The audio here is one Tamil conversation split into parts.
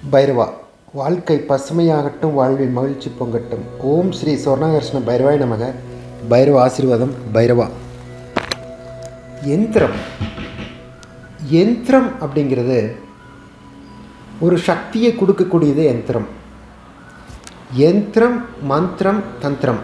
பைரவா வாழ்க்கை பசுமையாகட்டும் வாழ்வில் மகிழ்ச்சி பொங்கட்டும் ஓம் ஸ்ரீ சொர்ணகிருஷ்ண பைரவாய் நமக பைரவ ஆசீர்வாதம் பைரவா யந்திரம் யந்திரம் அப்படிங்கிறது ஒரு சக்தியை கொடுக்கக்கூடியது யந்திரம் யந்திரம் மந்திரம் தந்திரம்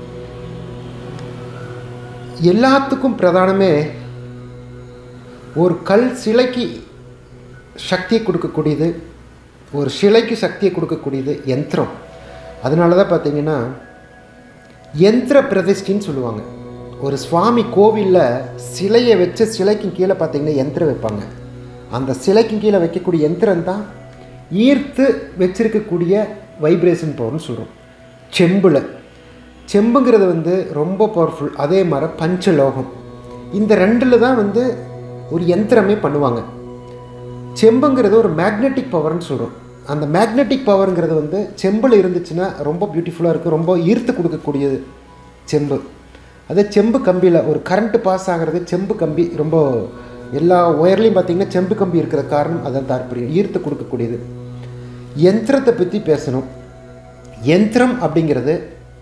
எல்லாத்துக்கும் பிரதானமே ஒரு கல் சிலைக்கு சக்தியை கொடுக்கக்கூடியது ஒரு சிலைக்கு சக்தியை கொடுக்கக்கூடியது யந்திரம் அதனால தான் பார்த்தீங்கன்னா யந்திர பிரதிஷ்டின்னு சொல்லுவாங்க ஒரு சுவாமி கோவிலில் சிலையை வச்சு சிலைக்கு கீழே பார்த்தீங்கன்னா யந்திரம் வைப்பாங்க அந்த சிலைக்கு கீழே வைக்கக்கூடிய யந்திரம் தான் ஈர்த்து வச்சிருக்கக்கூடிய வைப்ரேஷன் பவர்னு சொல்கிறோம் செம்பில் செம்புங்கிறது வந்து ரொம்ப பவர்ஃபுல் அதே மாதிரி பஞ்சலோகம் இந்த ரெண்டில் தான் வந்து ஒரு யந்திரமே பண்ணுவாங்க செம்புங்கிறது ஒரு மேக்னெட்டிக் பவர்னு சொல்கிறோம் அந்த மேக்னெட்டிக் பவருங்கிறது வந்து செம்பில் இருந்துச்சுன்னா ரொம்ப பியூட்டிஃபுல்லாக இருக்கும் ரொம்ப ஈர்த்து கொடுக்கக்கூடியது செம்பு அதே செம்பு கம்பியில் ஒரு கரண்ட்டு பாஸ் ஆகிறது செம்பு கம்பி ரொம்ப எல்லா ஒயர்லேயும் பார்த்தீங்கன்னா செம்பு கம்பி இருக்கிற காரணம் அதான் தாற்பயம் ஈர்த்து கொடுக்கக்கூடியது யந்திரத்தை பற்றி பேசணும் யந்திரம் அப்படிங்கிறது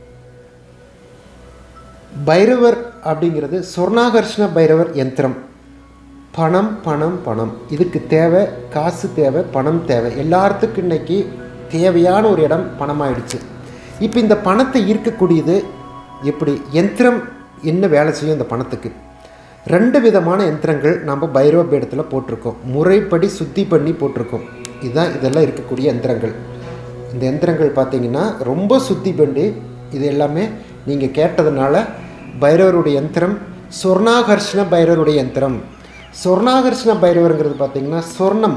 பைரவர் அப்படிங்கிறது சொர்ணாகர்ஷ்ண பைரவர் யந்திரம் பணம் பணம் பணம் இதுக்கு தேவை காசு தேவை பணம் தேவை எல்லாத்துக்கும் இன்னைக்கு தேவையான ஒரு இடம் பணமாயிடுச்சு இப்போ இந்த பணத்தை ஈர்க்கக்கூடியது எப்படி யந்திரம் என்ன வேலை செய்யும் இந்த பணத்துக்கு ரெண்டு விதமான யந்திரங்கள் நம்ம பைரவ பீடத்தில் போட்டிருக்கோம் முறைப்படி சுத்தி பண்ணி போட்டிருக்கோம் இதுதான் இதெல்லாம் இருக்கக்கூடிய யந்திரங்கள் இந்த யந்திரங்கள் பார்த்தீங்கன்னா ரொம்ப சுத்தி பண்ணி இது எல்லாமே நீங்கள் கேட்டதுனால பைரவருடைய யந்திரம் சொர்ணாகர்ஷ்ண பைரவருடைய யந்திரம் சொர்ணாகர்ஷ்ண பைரவருங்கிறது பார்த்தீங்கன்னா சொர்ணம்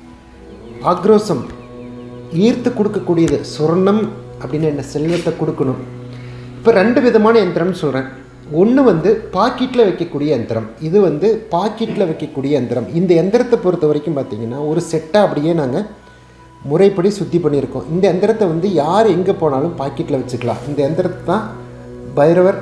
ஆக்ரோசம் ஈர்த்து கொடுக்கக்கூடியது சொர்ணம் அப்படின்னு என்ன செல்வத்தை கொடுக்கணும் இப்போ ரெண்டு விதமான யந்திரம்னு சொல்கிறேன் ஒன்று வந்து பாக்கெட்டில் வைக்கக்கூடிய யந்திரம் இது வந்து பாக்கெட்டில் வைக்கக்கூடிய யந்திரம் இந்த யந்திரத்தை பொறுத்த வரைக்கும் பார்த்தீங்கன்னா ஒரு செட்டாக அப்படியே நாங்கள் முறைப்படி சுத்தி பண்ணியிருக்கோம் இந்த யந்திரத்தை வந்து யார் எங்கே போனாலும் பாக்கெட்டில் வச்சுக்கலாம் இந்த யந்திரத்தை தான் பைரவர்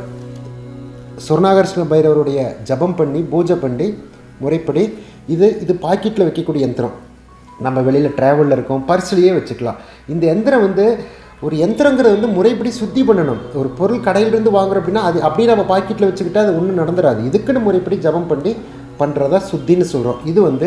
சொர்ணாகர்ஷ்ண பைரவருடைய ஜபம் பண்ணி பூஜை பண்ணி முறைப்படி இது இது பாக்கெட்டில் வைக்கக்கூடிய யந்திரம் நம்ம வெளியில் ட்ராவலில் இருக்கோம் பர்ஸ்லேயே வச்சுக்கலாம் இந்த யந்திரம் வந்து ஒரு யந்திரங்கிறது வந்து முறைப்படி சுத்தி பண்ணணும் ஒரு பொருள் கடையிலிருந்து வாங்குறோம் அப்படின்னா அது அப்படியே நம்ம பாக்கெட்டில் வச்சுக்கிட்டா அது ஒன்றும் நடந்துடாது இதுக்குன்னு முறைப்படி ஜபம் பண்ணி பண்ணுறதா சுத்தின்னு சொல்கிறோம் இது வந்து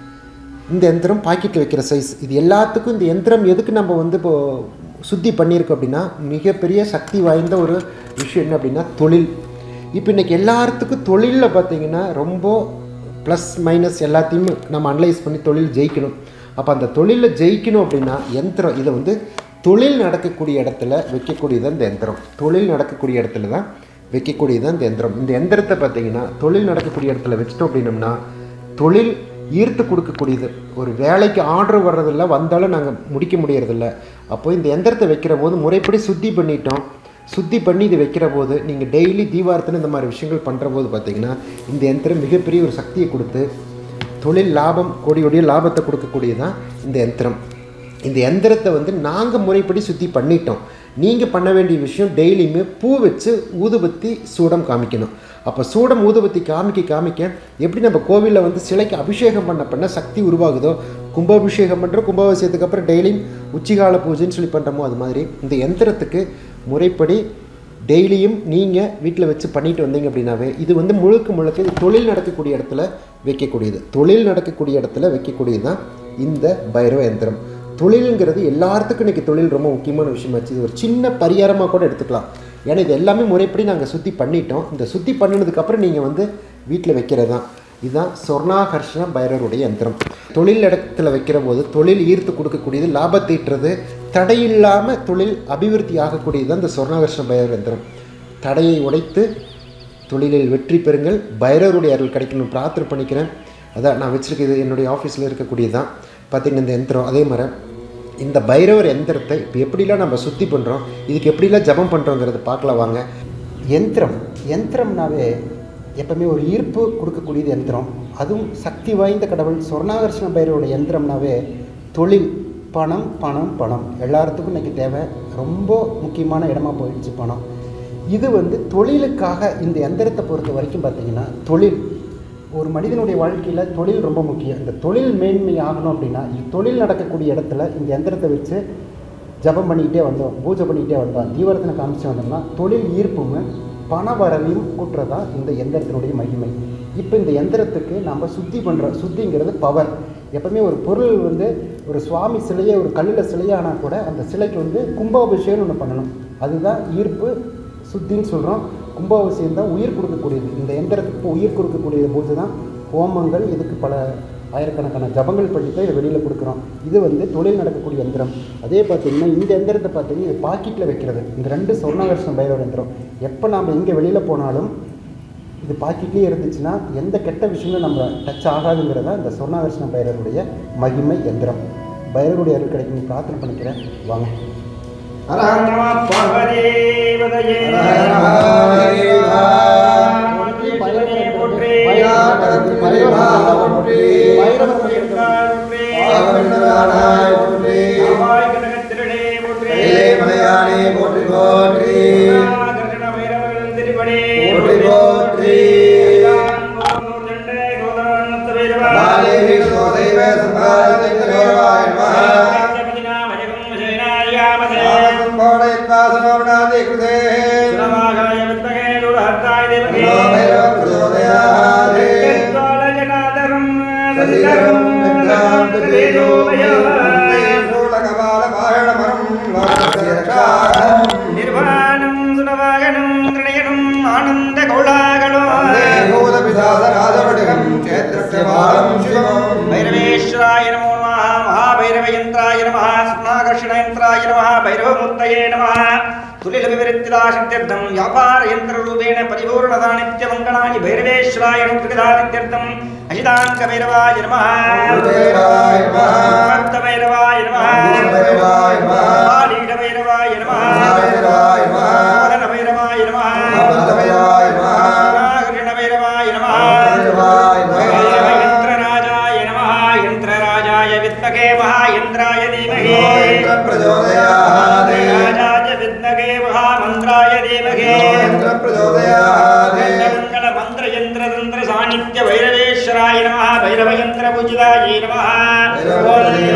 இந்த யந்திரம் பாக்கெட்டில் வைக்கிற சைஸ் இது எல்லாத்துக்கும் இந்த யந்திரம் எதுக்கு நம்ம வந்து இப்போ சுத்தி பண்ணியிருக்கோம் அப்படின்னா மிகப்பெரிய சக்தி வாய்ந்த ஒரு விஷயம் என்ன அப்படின்னா தொழில் இப்போ இன்றைக்கி எல்லாத்துக்கும் தொழிலில் பார்த்தீங்கன்னா ரொம்ப ப்ளஸ் மைனஸ் எல்லாத்தையும் நம்ம அனலைஸ் பண்ணி தொழில் ஜெயிக்கணும் அப்போ அந்த தொழிலில் ஜெயிக்கணும் அப்படின்னா யந்திரம் இதை வந்து தொழில் நடக்கக்கூடிய இடத்துல வைக்கக்கூடியது இந்த யந்திரம் தொழில் நடக்கக்கூடிய இடத்துல தான் வைக்கக்கூடியது இந்த யந்திரம் இந்த யந்திரத்தை பார்த்தீங்கன்னா தொழில் நடக்கக்கூடிய இடத்துல வச்சிட்டோம் அப்படின்னம்னா தொழில் ஈர்த்து கொடுக்கக்கூடியது ஒரு வேலைக்கு ஆர்டர் வர்றதில்ல வந்தாலும் நாங்கள் முடிக்க முடியறதில்ல அப்போ இந்த எந்திரத்தை வைக்கிற போது முறைப்படி சுத்தி பண்ணிட்டோம் சுத்தி பண்ணி இது வைக்கிற போது நீங்கள் டெய்லி தீபாரத்தனை இந்த மாதிரி விஷயங்கள் பண்ணுற போது பார்த்தீங்கன்னா இந்த யந்திரம் மிகப்பெரிய ஒரு சக்தியை கொடுத்து தொழில் லாபம் கோடியோடைய லாபத்தை கொடுக்கக்கூடியதான் இந்த யந்திரம் இந்த யந்திரத்தை வந்து நாங்கள் முறைப்படி சுற்றி பண்ணிட்டோம் நீங்கள் பண்ண வேண்டிய விஷயம் டெய்லியுமே பூ வச்சு ஊதுபத்தி சூடம் காமிக்கணும் அப்போ சூடம் ஊதுபத்தி காமிக்க காமிக்க எப்படி நம்ம கோவிலில் வந்து சிலைக்கு அபிஷேகம் பண்ண பண்ண சக்தி உருவாகுதோ கும்பாபிஷேகம் பண்ணுறோம் கும்பாபிஷேகத்துக்கு அப்புறம் டெய்லியும் உச்சிகால பூஜைன்னு சொல்லி பண்ணுறோமோ அது மாதிரி இந்த யந்திரத்துக்கு முறைப்படி டெய்லியும் நீங்கள் வீட்டில் வச்சு பண்ணிட்டு வந்தீங்க அப்படின்னாவே இது வந்து முழுக்க முழுக்க இது தொழில் நடக்கக்கூடிய இடத்துல வைக்கக்கூடியது தொழில் நடக்கக்கூடிய இடத்துல வைக்கக்கூடியது தான் இந்த பைரவ யந்திரம் தொழிலுங்கிறது எல்லாத்துக்கும் இன்றைக்கி தொழில் ரொம்ப முக்கியமான விஷயமாச்சு இது ஒரு சின்ன பரிகாரமாக கூட எடுத்துக்கலாம் ஏன்னா இது எல்லாமே முறைப்படி நாங்கள் சுற்றி பண்ணிட்டோம் இந்த சுற்றி பண்ணினதுக்கப்புறம் நீங்கள் வந்து வீட்டில் வைக்கிறது தான் இதுதான் சொர்ணாகர்ஷண பைரவருடைய யந்திரம் தொழில் இடத்துல வைக்கிற போது தொழில் ஈர்த்து கொடுக்கக்கூடியது லாபத்தீட்டுறது தடையில்லாமல் தொழில் அபிவிருத்தி ஆகக்கூடியது தான் இந்த சொர்ணாகர்ஷண பைரவர் யந்திரம் தடையை உடைத்து தொழிலில் வெற்றி பெறுங்கள் பைரவருடைய அருள் கிடைக்கணும் பிரார்த்தனை பண்ணிக்கிறேன் அதான் நான் வச்சுருக்கிறது என்னுடைய ஆஃபீஸில் இருக்கக்கூடியது தான் பார்த்தீங்கன்னா இந்த யந்திரம் அதே மாதிரி இந்த பைரவர் யந்திரத்தை இப்போ எப்படிலாம் நம்ம சுத்தி பண்ணுறோம் இதுக்கு எப்படிலாம் ஜபம் பண்ணுறோங்கிறத பார்க்கலாம் வாங்க யந்திரம் யந்திரம்னாவே எப்பவுமே ஒரு ஈர்ப்பு கொடுக்கக்கூடியது யந்திரம் அதுவும் சக்தி வாய்ந்த கடவுள் சொர்ணாகர்ஷ்ண பைரவருடைய யந்திரம்னாவே தொழில் பணம் பணம் பணம் எல்லாத்துக்கும் இன்றைக்கி தேவை ரொம்ப முக்கியமான இடமா போயிடுச்சு பணம் இது வந்து தொழிலுக்காக இந்த யந்திரத்தை பொறுத்த வரைக்கும் பார்த்திங்கன்னா தொழில் ஒரு மனிதனுடைய வாழ்க்கையில் தொழில் ரொம்ப முக்கியம் இந்த தொழில் மேன்மை ஆகணும் அப்படின்னா இ- தொழில் நடக்கக்கூடிய இடத்துல இந்த எந்திரத்தை வச்சு ஜபம் பண்ணிக்கிட்டே வந்தோம் பூஜை பண்ணிக்கிட்டே வந்தோம் தீவிரத்தினை காமிச்சு வந்தோம்னா தொழில் ஈர்ப்பும் பண வரவையும் கூட்டுறதா இந்த எந்திரத்தினுடைய மகிமை இப்போ இந்த எந்திரத்துக்கு நம்ம சுத்தி பண்ணுறோம் சுத்திங்கிறது பவர் எப்பவுமே ஒரு பொருள் வந்து ஒரு சுவாமி சிலையே ஒரு கல்லில் சிலையானால் கூட அந்த சிலைக்கு வந்து கும்பாபிஷேகம்னு ஒன்று பண்ணணும் அதுதான் ஈர்ப்பு சுத்தின்னு சொல்கிறோம் கும்பாபிஷேகம் தான் உயிர் கொடுக்கக்கூடியது இந்த எந்திரத்துக்கு இப்போ உயிர் கொடுக்கக்கூடிய பூஜை தான் ஹோமங்கள் இதுக்கு பல ஆயிரக்கணக்கான ஜபங்கள் பண்ணி தான் இதை வெளியில் கொடுக்குறோம் இது வந்து தொழில் நடக்கக்கூடிய எந்திரம் அதே பார்த்தீங்கன்னா இந்த எந்திரத்தை பார்த்தீங்கன்னா இது பாக்கெட்டில் வைக்கிறது இந்த ரெண்டு சொர்ணாகர்ஷண பைரவர் எந்திரம் எப்போ நாம் எங்கே வெளியில் போனாலும் இது பாக்கெட்லேயே இருந்துச்சுன்னா எந்த கெட்ட விஷயங்களும் நம்ம டச் ஆகாதுங்கிறதா இந்த சொர்ணாகர்ஷண பைரவருடைய மகிமை எந்திரம் பைரவருடைய அருள் கிடைக்கும் பிரார்த்தனை பண்ணிக்கிறேன் வாங்க ஹர ஹர நம பார்வதீபதயே போற்றி சிவனே போற்றி பைராட்டத்து மலைவா போற்றி. ஆகமண்டலானாய் போற்றி. ஆவாய் கனகத்திரளே போற்றி கைலே மலையானே போற்றி போற்றி கிருஷ்ண பைரவர்கள் திருப்படி போற்றி போற்றி. பாலேவி சோதைவ சம்ஹாரத்தை தேவாய் நமः கோடை பாசனோடாதி கிருதே நமோ பைரவ பிரச்சோதயாதே சதிகரம் கண்டாம் சூலகபால பாரணமரம் லோகஸ்ய ரக்ஷாகம் நிர்வாணம் சுடவாகனம் திரணயனும் ஆனந்த கௌளாகலம் வந்தே பூதபிசாசராஜவடிகம் க்ஷேத்திரஸ்யபாலம் சிவம் भैरवेश्वराय नमो नमः महाभैरवयन्त्राय नमः स्नाकर्षणयन्त्राय नमः भैरवमूर्तये नमः तुलिलविवृत्तिदासित्यर्थं व्यापारयन्त्ररूपेण परिपूर्णता नित्यमङ्गलानि भैरवेश्वराय अनुकृतादित्यर्थम् अहिताङ्कभैरवाय नमः भैरवाय नमः। भक्तभैरवाय नमः भैरवाय नमः। कालीडभैरवाय नमः भैरवाय नमः। मोदनभैरवाय नमः भैरवाय नमः। कृष्णभैरवाय नमः भैरवाय नमः। यन्त्रराजाय नमः यन्त्रराजाय विद्महे महायन्त्राय धीमहि यन्त्र प्रचोदयात्। राजाय विद्महे महामन्त्राय धीमहि यन्त्र प्रचोदयात्। मङ्गलमन्त्रयन्त्रतन्त्र सान्निध्य भैरवेश्वराय नमः भैरवयन्त्रपूजितायै नमः भैरवाय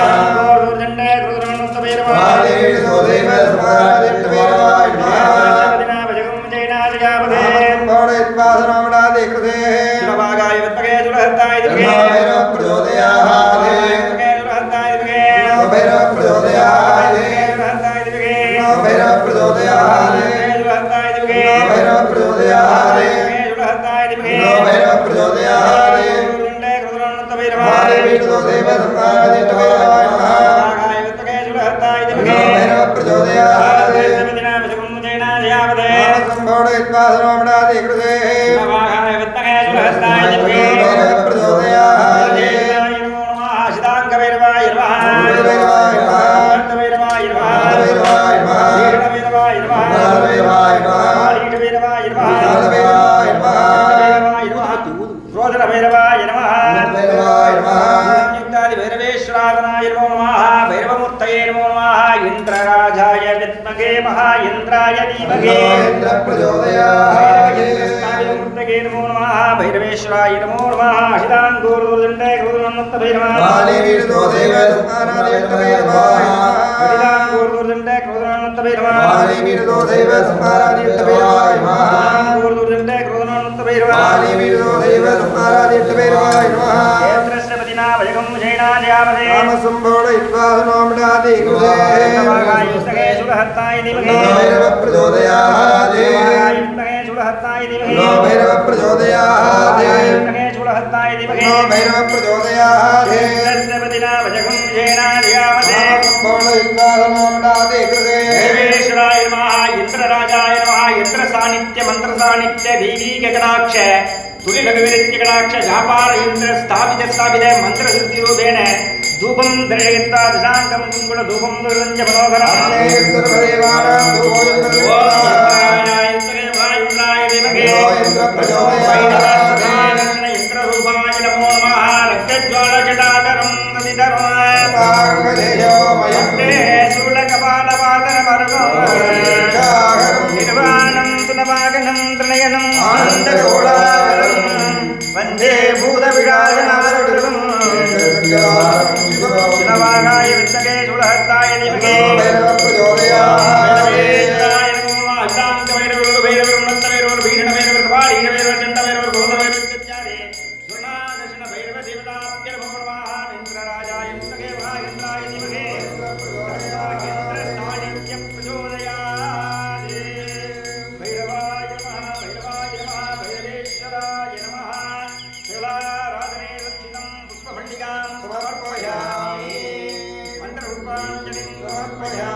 नमः। बालेवी सोदैव समाराधित भैरवाय नमः। கோடை பாசனோடாதி கிருதே சுரபாகாய வித்மகே சுரஹத்தாய நமோ भैरव प्रचोदयात्। நமோ भैरव प्रचोदयात्। நமோ भैरव प्रचोदयात्। நமோ भैरव प्रचोदयात्। நமோ भैरव प्रचोदयात्। बालेवी सोदैव समाराधित भैरवाय नमः। நமோ भैरव प्रचोदयात्। கோடை பாசனோடாதி கிருதே நமோ भैरव प्रचोदयात्। भैरवाय नमः भैरवाय नमः। भैरवाय नमः भैरवाय नमः। भैरवाय नमः भैरवाय नमः। भैरवाय नमः भैरवाय नमः। भैरवाय नमः क्रोधन भैरवाय नमः भैरवाय नमः। संयुक्तादि भैरवेश्वराधनाय नमो नमः भैरवमूर्तये नमो नमः इन्द्रराजाय विद्महे महाइन्द्राय धीमहि यन्त्र प्रचोदयात्। भैरवमूर्तये नमो नमः भैरवेश्वराय नमो नमः अहिताङ्गोर्दण्डे क्रोधनन्त भैरवः बालेवी सोदैव समाराधित भैरवाय नमः। अहिताङ्गोर्दण्डे क्रोधनन्त भैरवः बालेवी सोदैव समाराधित भैरवाय नमः। अहिताङ्गोर्दण्डे क्रोधनन्त भैरवः बालेवी सोदैव समाराधित भैरवाय नमः। क्षेत्रस्य भयगं जैनाजयामहे रामसम्भोडयित्वासनोमडादि कृते युष्टके सुरहत्ताय धीमहि नो भैरव प्रचोदयात्। युष्टके सुरहत्ताय धीमहि नो भैरव प्रचोदयात्। युष्टके सुरहत्ताय धीमहि नो भैरव प्रचोदयात्। क्षेत्रस्य पतिना भजगं जैनाजयामहे रामसम्भोडयित्वासनोमडादि कृते देवेश्वराय नमः इन्द्रराजाय नमः इन्द्रसान्निध्य धीवीकटाक्ष तुलिलविवृत्तिकटाक्ष व्यापार इन्द्र स्थापित स्थापित मन्त्रसिद्धिरूपेण धूपं दर्शयित्वा दशाङ्कं कुङ्कुल धूपं दुर्गञ्ज मनोहरम् सर्वदेवानां धूपोऽयं ॐ इन्द्राय इन्द्रदेवाय इन्द्राय विमहे नो इन्द्र प्रचोदयात्। वैनवासनाय इन्द्ररूपाय नमो नमः रक्तज्वालजटाधरं नदिधरम् सर्वाङ्गदेयोमयं निर्वाणं तुलवागनं त्रणयनम् आनन्दगौडागरम् வந்தே பூத விழாஜனாருடரும் சிவவாகாய வித்தகே சுலகத்தாய நிமகே புஷ்பமல்லிகாம் சமர்ப்பயாமி மந்திரரூபாஞ்சலிம் சமர்ப்பயாமி